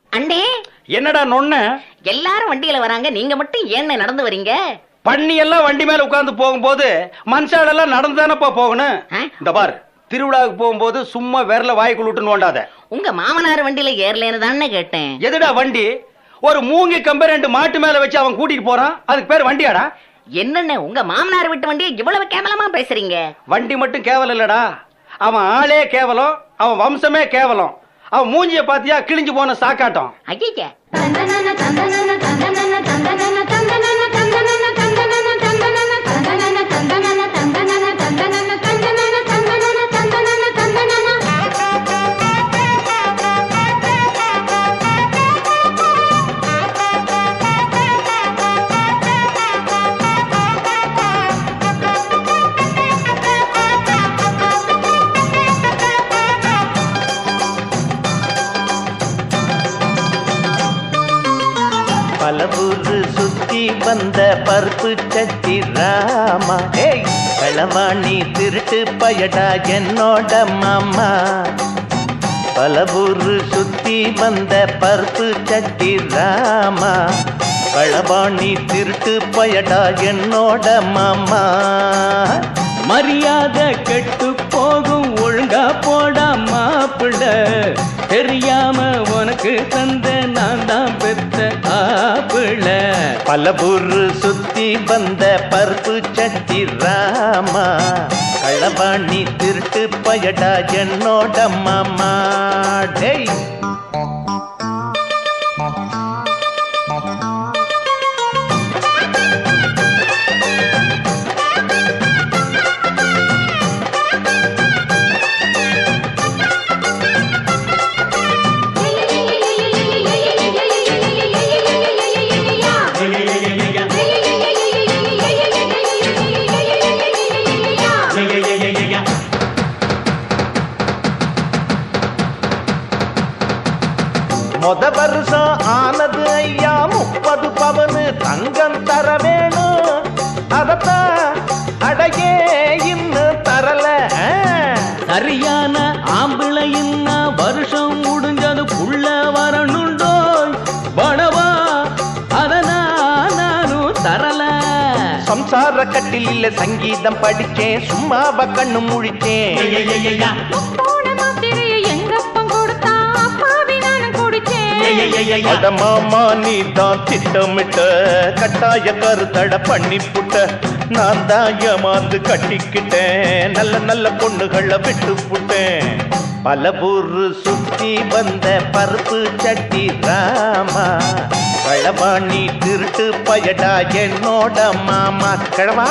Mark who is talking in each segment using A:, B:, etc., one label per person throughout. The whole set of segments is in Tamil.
A: அண்ணே
B: என்னடா நொண்ண
A: எல்லாரும் வண்டியில வராங்க நீங்க மட்டும் ஏன் நடந்து வரீங்க
B: பண்ணி எல்லாம் வண்டி மேல உட்கார்ந்து போகும்போது மனுஷாலெல்லாம் நடந்து தானப்பா போகணும்
A: ஆ?
B: இந்த பார் திருவிழாவுக்கு போகும்போது சும்மா விரல வாய்க்குள்ள விட்டுன்னு ஓண்டாத
A: உங்க மாமனார் வண்டியில ஏறலன்னு தானே கேட்டேன்
B: எதுடா வண்டி ஒரு மூங்கி கம்பை ரெண்டு மாட்டு மேல வச்சு அவன் கூட்டிட்டு போறான் அதுக்கு பேர் வண்டியாடா
A: என்னண்ணே உங்க மாமனார் விட்டு வண்டியை இவ்வளவு கேவலமா பேசுறீங்க
B: வண்டி மட்டும் கேவலம் இல்லடா அவன் ஆளே கேவலம் அவன் வம்சமே கேவலம் அவன் மூஞ்சிய பாத்தியா கிழிஞ்சு போன சாக்காட்டம்
A: ஐயா
C: தந்தனன தந்தனன தந்தனன தந்தனன தந்தனன தந்தனன தந்தனன தந்தனன தந்தனன தந்தனன தந்தனன தந்தனன தந்தனன தந்தனன தந்தனன தந்தனன
D: பல ஊரு சுத்தி வந்த பருப்பு சட்டி ராமா ஏய் களவாணி திருட்டு பயடா என்னோட மாமா பல ஊரு சுத்தி வந்த பருப்பு சட்டி ராமா களவாணி திருட்டு பயடா என்னோட மாமா
E: மரியாதை கெட்டு போகும் ஒழுங்கா போடா மாப்பிள்ள தெரியாம உனக்கு தந்த நான் தான் பெத்த ஆப்பிள்ள
D: பல ஊரு சுத்தி வந்த பருப்பு சட்டி ராமா களவாணி திருட்டு பயடா என்னோட மாமா டேய் மொத வருஷம் ஆனது ஐயா முப்பது பவனு தங்கம் தர வேணும் அதத்தான் அடையே இன்னும் தரல ஆ.
E: சரியான ஆம்பிளையின்னா வருஷம் முடிஞ்சது புள்ள வரணுண்டோ படவா அதனா நானும் தரல
D: சம்சார கட்டில் இல்ல சங்கீதம் படிச்சேன் சும்மாவ கண்ணு முழிச்சேன்
C: போன மாத்திரையை எங்கப்பன் கொடுத்தா அப்பாவி நானும் குடிச்சேன்
D: அட மாமா நீ தான் திட்டமிட்ட கட்டாய கருத்தட பண்ணி புட்ட நான் தான் ஏமாந்து கட்டிக்கிட்டேன் நல்ல நல்ல பொண்ணுகளை விட்டு புட்டேன் பல ஊரு சுத்தி வந்த பருப்பு சட்டி ராமா களவாணி திருட்டு பயடா என்னோட மாமா கிழவா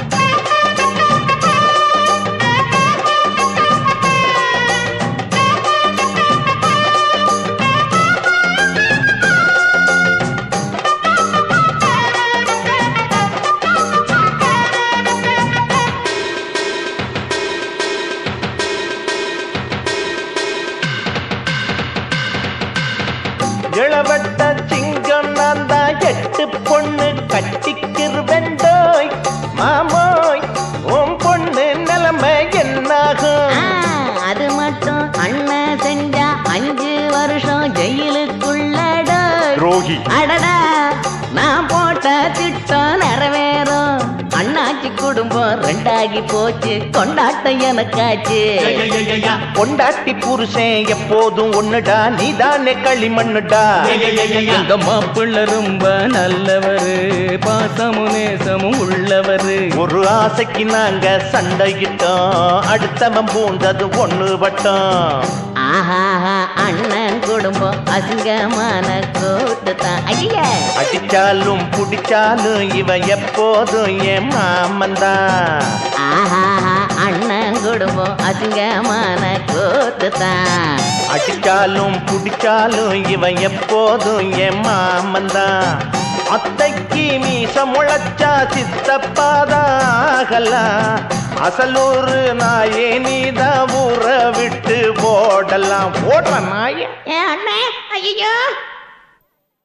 D: இளவட்ட சிங்கம் நான் தான் எட்டு பொண்ணு கட்டிக்கிருவெண்டோய் மாமோய் உன் பொண்ணு நிலைமை என்னாகும்
A: அது மட்டும் அண்ணன் செஞ்சா அஞ்சு வருஷம் ஜெயிலுக்குள்ளடா
D: துரோகி
A: அடடா நான் போட்ட திட்டம் நிறைவேறும் அண்ணாச்சி குடும்பம் ரெண்டாகி போச்சு கொண்டாட்டம் எனக்காச்சு
D: பொண்டாட்டி புருஷன் எப்போதும் ஒண்ணுடா நீதானே களிமண்ணுடா
E: இந்த மாப்பிள்ள ரொம்ப நல்லவரு பாசமும் நேசமும் உள்ளவரு
D: ஒரு ஆசைக்கு நாங்க சண்டையிட்டோம் அடுத்தவன் பூந்தது ஒண்ணு வட்டம்
A: ஆஹாஹா அண்ணன் குடும்பம் அசிங்கமான கூட்டு தான் ஐயா
D: அடிச்சாலும் புடிச்சாலும் இவன் எப்போதும் என் மாமன் தான்
A: ஆஹாஹா அண்ணன் குடும்பம் அசிங்கமான கூத்து தான்
D: அடிச்சாலும் புடிச்சாலும் இவன் எப்போதும் என் மாமன் தான் அத்தைக்கு மீச முளைச்சா சித்தப்பாதாகலாம் அசலூர் நாயே நீதான் ஊற விட்டு ஓடலாம் ஓடுற நாயே
A: ஏ அண்ணே ஐயோ